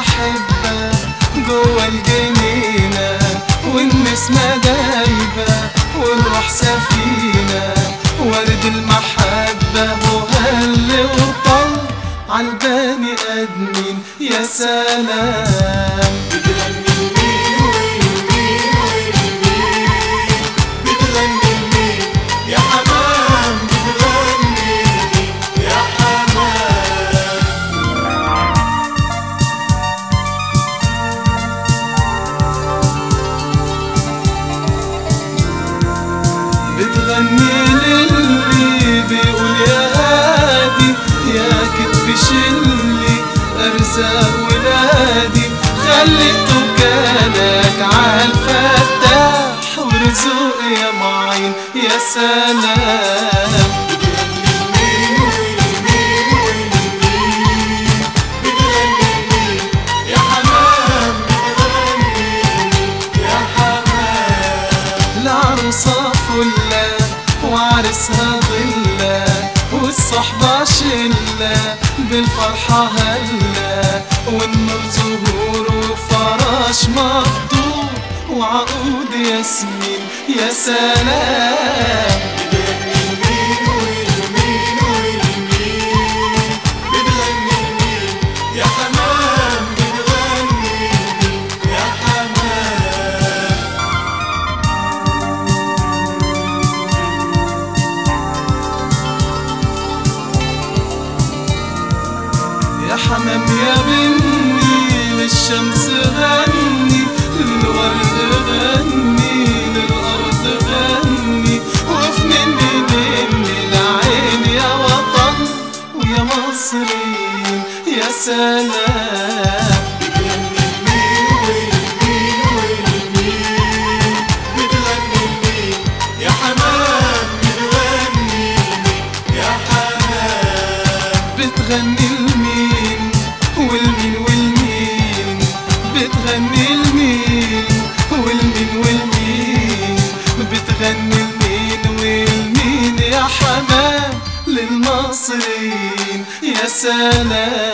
أحبة جوا الجنينة والنسمة دايبة والروح سفينة ورد المحبة وهل وطل عالبني آدمين يا سلام بتغني لمين ولمين ولمين بتغني لمين يا حمام بتغني لمين يا حمام بتغني للي بيقول يا هادي يا كتف شلي ارزاق ولادي خليته كانك عالفتاح ورزق يا معين يا سلام بتغني لمين ولمين ولمين بتغني لمين يا حمام بتغني لمين يا حمام العروسة فلة وعرسها ضلة والصحبة شلة بالفرحة هلة والنور زهور وفراش مقطوع وعقود ياسمين يا سلام بتغني لمين ولمين ولمين بتغني لمين يا حمام بتغني لمين يا حمام يا حمام يا بني للشمس غني للورد غني للأرض غني وفي مني مني العين يا وطن ويا مصري يا سلام بتغني لمين ولمين ولمين بتغني لمين يا حمام بتغني لمين يا حمام بتغني لمين والمين والمين بتغني لمين والمين والمين بتغني لمين والمين يا حمام للمصريين يا سلام